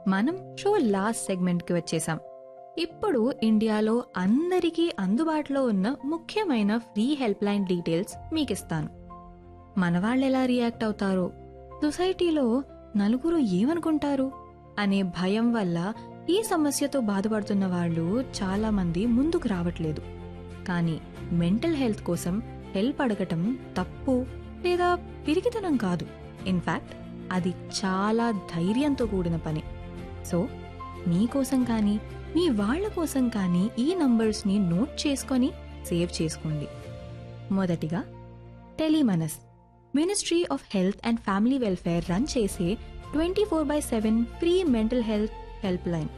మనం show last సెగ్మెంట్కి వచ్చేసాం ఇప్పుడు ఇండియాలో అందరికీ అందుబాటులో ఉన్న ముఖ్యమైన ఫ్రీ హెల్ప్ లైన్ డీటెయిల్స్ మీకిస్తాను మన వాళ్ళు ఎలా రియాక్ట్ అవుతారో సొసైటీలో నలుగురు ఏమనుకుంటారు అనే భయం వల్ల ఈ సమస్యతో బాధపడుతున్న వాళ్ళు చాలా మంది ముందుకు రావట్లేదు కానీ మెంటల్ హెల్త్ కోసం హెల్ప్ అడగటం తప్పు లేదా పిరికితనం కాదు ఇన్ఫాక్ట్ అది చాలా ధైర్యంతో కూడిన పని సో మీకోసం కానీ మీ వాళ్ళ కోసం కానీ ఈ నంబర్స్ని నోట్ చేసుకొని సేవ్ చేసుకోండి మొదటిగా Tele Manas ministry of health and family welfare run చేసే twenty four by seven free mental health help line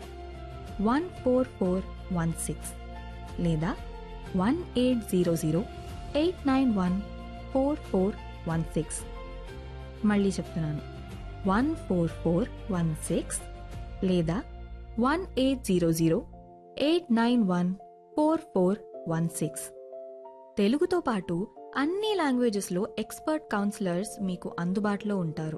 one four four one six లేదా one eight zero zero eight nine one four four one six మళ్ళీ చెప్తున్నాను one four four one six లేదా one eight zero zero eight nine one four four one six తెలుగుతో పాటు అన్ని లాంగ్వేజెస్లో expert counsellors మీకు అందుబాటులో ఉంటారు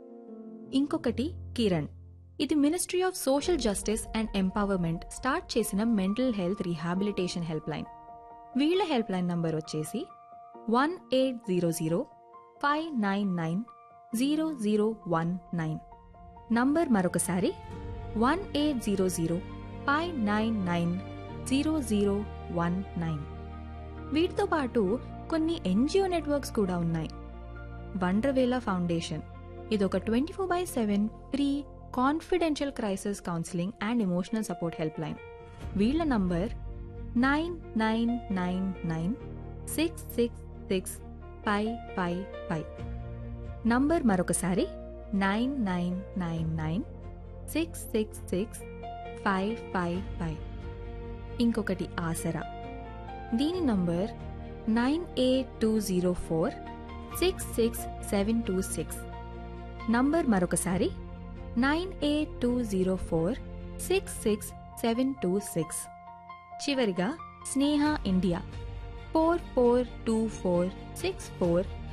ఇంకొకటి కిరణ్ ఇది ministry of social justice and empowerment start చేసిన mental health rehabilitation help line వీళ్ళ హెల్ప్ లైన్ నంబర్ వచ్చేసి one eight zero zero five nine nine zero zero one nine number మరొకసారి one eight zero zero five nine nine zero zero one nine వీటితో పాటు కొన్ని NGO networks కూడా ఉన్నాయి వండర్వేలా foundation ఇది ఒక twenty four by seven free confidential crisis counselling and emotional support help line వీళ్ళ number nine nine nine nine six six six five five five number మరొకసారి nine nine nine nine six six six five five five ఇంకొకటి ఆసరా దీని number nine eight two zero four six six seven two six number మరొకసారి nine eight two zero four six six seven two six చివరిగా Sneha India four four two four six four